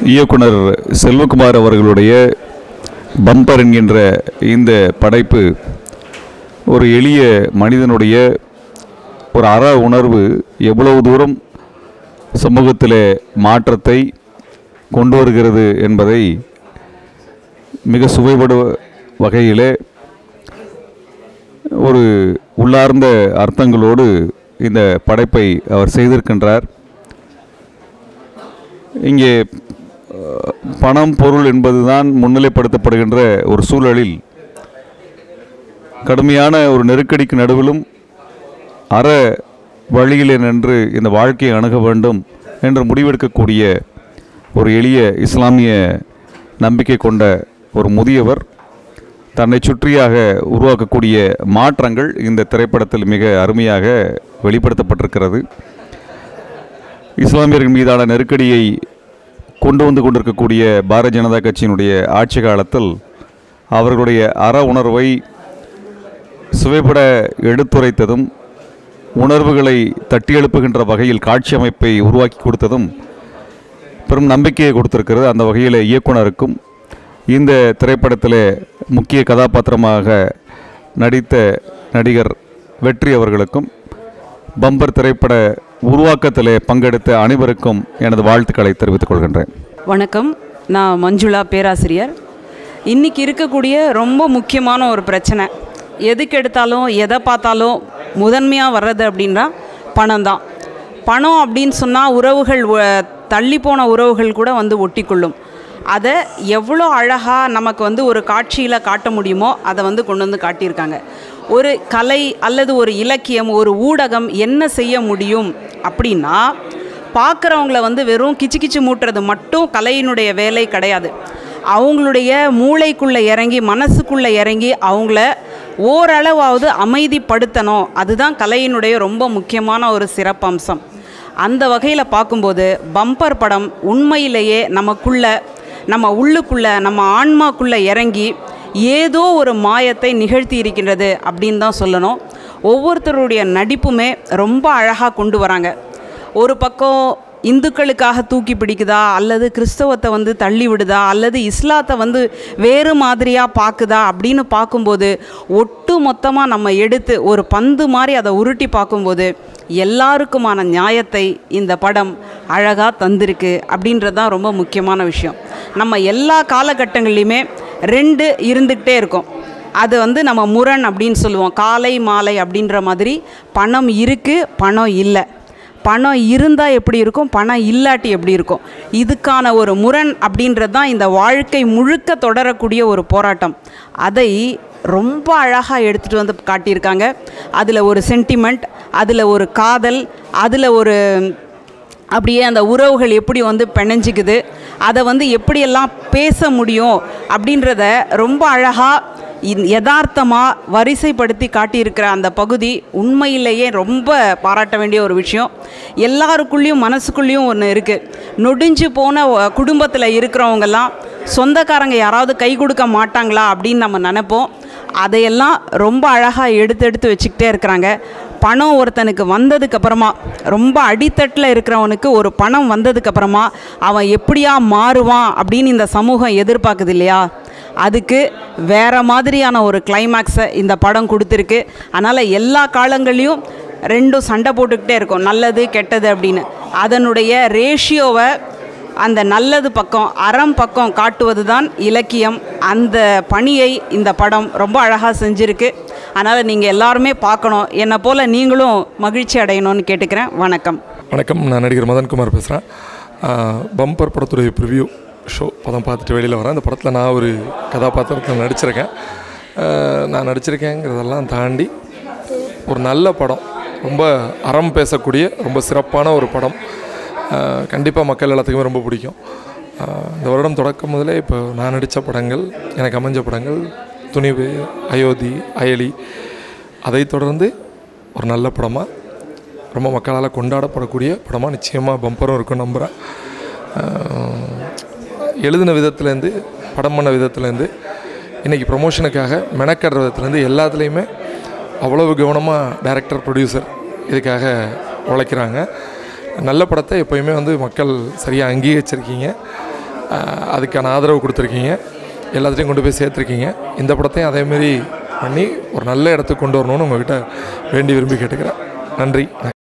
இயக்குனர் செல்வகுமார் அவர்களுடைய பம்பர் என்கின்ற இந்த படைப்பு ஒரு எளிய மனிதனுடைய ஒரு அற உணர்வு எவ்வளவு தூரம் சமூகத்தில் மாற்றத்தை கொண்டு வருகிறது என்பதை மிக சுவைபடு வகையிலே ஒரு உள்ளார்ந்த அர்த்தங்களோடு இந்த படைப்பை அவர் செய்திருக்கின்றார் இங்கே அஹ், பணம் பொருள் என்பதுதான் முன்னிலைப்படுத்தப்படுகின்ற ஒரு சூழலில் கடுமையான ஒரு நெருக்கடிக்கு நடுவிலும் அற வழியிலே நின்று இந்த வாழ்க்கையை அணுக வேண்டும் என்று முடிவெடுக்கக்கூடிய ஒரு எளிய இஸ்லாமிய நம்பிக்கை கொண்ட ஒரு முதியவர் தன்னை சுற்றியாக உருவாக்கக்கூடிய மாற்றங்கள் இந்த திரைப்படத்தில் மிக அருமையாக வெளிப்படுத்தப்பட்டிருக்கிறது இஸ்லாமியர்கள் மீதான நெருக்கடியை கொண்டு வந்து கொண்டிருக்கக்கூடிய பாரதிய ஜனதா கட்சியினுடைய ஆட்சி காலத்தில் அவர்களுடைய அற உணர்வை சுவைபட எடுத்துரைத்ததும் உணர்வுகளை தட்டி எழுப்புகின்ற வகையில் காட்சி அமைப்பை உருவாக்கி கொடுத்ததும் பெரும் நம்பிக்கையை கொடுத்திருக்கிறது அந்த வகையில் இயக்குனருக்கும் இந்த திரைப்படத்தில் முக்கிய கதாபாத்திரமாக நடித்த நடிகர் வெற்றி அவர்களுக்கும் பம்பர் திரைப்பட உருவாக்கத்திலே பங்கெடுத்த அனைவருக்கும் எனது வாழ்த்துக்களை தெரிவித்துக் கொள்கின்றேன் வணக்கம் நான் மஞ்சுளா பேராசிரியர் இன்றைக்கி இருக்கக்கூடிய ரொம்ப முக்கியமான ஒரு பிரச்சனை எதுக்கு எடுத்தாலும் எதை பார்த்தாலும் முதன்மையாக வர்றது அப்படின்னா பணம் தான் பணம் அப்படின்னு சொன்னால் உறவுகள் வ- தள்ளி போன உறவுகள் கூட வந்து ஒட்டிக்கொள்ளும் அதை எவ்வளோ அழகாக நமக்கு வந்து ஒரு காட்சியில் காட்ட முடியுமோ அதை வந்து கொண்டு வந்து காட்டியிருக்காங்க ஒரு கலை அல்லது ஒரு இலக்கியம் ஒரு ஊடகம் என்ன செய்ய முடியும் அப்படின்னா பார்க்குறவங்கள வந்து வெறும் கிச்சு கிச்சு மூட்டுறது மட்டும் கலையினுடைய வேலை கிடையாது அவங்களுடைய மூளைக்குள்ளே இறங்கி மனசுக்குள்ளே இறங்கி அவங்கள ஓரளவாவது அமைதிப்படுத்தணும் அதுதான் கலையினுடைய ரொம்ப முக்கியமான ஒரு சிறப்பம்சம் அந்த வகையில் பார்க்கும்போது பம்பர் படம் உண்மையிலேயே நமக்குள்ள நம்ம உள்ளுக்குள்ள நம்ம ஆன்மாக்குள்ளே இறங்கி ஏதோ ஒரு மாயத்தை நிகழ்த்தி இருக்கின்றது அப்படின்னு தான் சொல்லணும் ஒவ்வொருத்தருடைய நடிப்புமே ரொம்ப அழகாக கொண்டு வராங்க ஒரு பக்கம் இந்துக்களுக்காக தூக்கி பிடிக்குதா அல்லது கிறிஸ்தவத்தை வந்து தள்ளி விடுதா அல்லது இஸ்லாத்தை வந்து வேறு மாதிரியாக பார்க்குதா அப்படின்னு பார்க்கும்போது ஒட்டு மொத்தமாக நம்ம எடுத்து ஒரு பந்து மாதிரி அதை உருட்டி பார்க்கும்போது எல்லாருக்குமான நியாயத்தை இந்த படம் அழகாக தந்திருக்கு அப்படின்றது தான் ரொம்ப முக்கியமான விஷயம் நம்ம எல்லா காலகட்டங்கள்லையுமே ரெண்டு இருந்துக்கிட்டே இருக்கும் அது வந்து நம்ம முரண் அப்படின்னு சொல்லுவோம் காலை மாலை அப்படின்ற மாதிரி பணம் இருக்குது பணம் இல்லை பணம் இருந்தால் எப்படி இருக்கும் பணம் இல்லாட்டி எப்படி இருக்கும் இதுக்கான ஒரு முரண் அப்படின்றது தான் இந்த வாழ்க்கை முழுக்க தொடரக்கூடிய ஒரு போராட்டம் அதை ரொம்ப அழகாக எடுத்துகிட்டு வந்து காட்டியிருக்காங்க அதில் ஒரு சென்டிமெண்ட் அதில் ஒரு காதல் அதில் ஒரு அப்படியே அந்த உறவுகள் எப்படி வந்து பிணைஞ்சிக்குது அதை வந்து எப்படியெல்லாம் பேச முடியும் அப்படின்றத ரொம்ப அழகாக யதார்த்தமாக வரிசைப்படுத்தி காட்டியிருக்கிற அந்த பகுதி உண்மையிலேயே ரொம்ப பாராட்ட வேண்டிய ஒரு விஷயம் எல்லாருக்குள்ளேயும் மனசுக்குள்ளேயும் ஒன்று இருக்குது நொடிஞ்சு போன குடும்பத்தில் இருக்கிறவங்கெல்லாம் சொந்தக்காரங்க யாராவது கை கொடுக்க மாட்டாங்களா அப்படின்னு நம்ம நினைப்போம் அதையெல்லாம் ரொம்ப அழகாக எடுத்து எடுத்து வச்சுக்கிட்டே இருக்கிறாங்க பணம் ஒருத்தனுக்கு வந்ததுக்கு அப்புறமா ரொம்ப அடித்தட்டில் இருக்கிறவனுக்கு ஒரு பணம் வந்ததுக்கு அப்புறமா அவன் எப்படியா மாறுவான் அப்படின்னு இந்த சமூகம் எதிர்பார்க்குது இல்லையா அதுக்கு வேற மாதிரியான ஒரு கிளைமேக்ஸை இந்த படம் கொடுத்துருக்கு அதனால் எல்லா காலங்கள்லையும் ரெண்டும் சண்டை போட்டுக்கிட்டே இருக்கும் நல்லது கெட்டது அப்படின்னு அதனுடைய ரேஷியோவை அந்த நல்லது பக்கம் அறம் பக்கம் காட்டுவது தான் இலக்கியம் அந்த பணியை இந்த படம் ரொம்ப அழகாக செஞ்சுருக்கு அதனால் நீங்கள் எல்லாருமே பார்க்கணும் என்னை போல் நீங்களும் மகிழ்ச்சி அடையணும்னு கேட்டுக்கிறேன் வணக்கம் வணக்கம் நான் நடிகர் மதன்குமார் பேசுகிறேன் பம்பர் படத்துடைய ப்ரிவ்யூ ஷோ படம் பார்த்துட்டு வெளியில் வரேன் அந்த படத்தில் நான் ஒரு கதாபாத்திரத்தில் நடிச்சிருக்கேன் ஆஹ் நான் நடிச்சிருக்கேங்கிறதெல்லாம் தாண்டி ஒரு நல்ல படம் ரொம்ப அறம் பேசக்கூடிய ரொம்ப சிறப்பான ஒரு படம் கண்டிப்பாக மக்கள் எல்லாத்துக்குமே ரொம்ப பிடிக்கும் ஆஹ் இந்த வருடம் தொடக்கம் முதலே இப்போ நான் நடித்த படங்கள் எனக்கு அமைஞ்ச படங்கள் துணிவு அயோத்தி அயலி அதைத் தொடர்ந்து ஒரு நல்ல படமாக ரொம்ப மக்களால் கொண்டாடப்படக்கூடிய படமாக நிச்சயமாக பம்பரும் இருக்கும் நம்புகிறேன் எழுதின விதத்துலேருந்து படம் பண்ண விதத்துலேருந்து இன்றைக்கி ப்ரொமோஷனுக்காக மெனக்கடுற விதத்துலேருந்து எல்லாத்துலேயுமே அவ்வளவு கவனமாக டைரக்டர் ப்ரொடியூசர் இதுக்காக உழைக்கிறாங்க நல்ல படத்தை எப்போயுமே வந்து மக்கள் சரியாக அங்கீகரிச்சிருக்கீங்க ஆஹ் அதுக்கான ஆதரவு கொடுத்துருக்கீங்க எல்லாத்தையும் கொண்டு போய் சேர்த்துருக்கீங்க இந்த படத்தையும் அதேமாரி பண்ணி ஒரு நல்ல இடத்துக்கு கொண்டு வரணும்னு உங்கள்கிட்ட வேண்டி விரும்பி கேட்டுக்கிறேன் நன்றி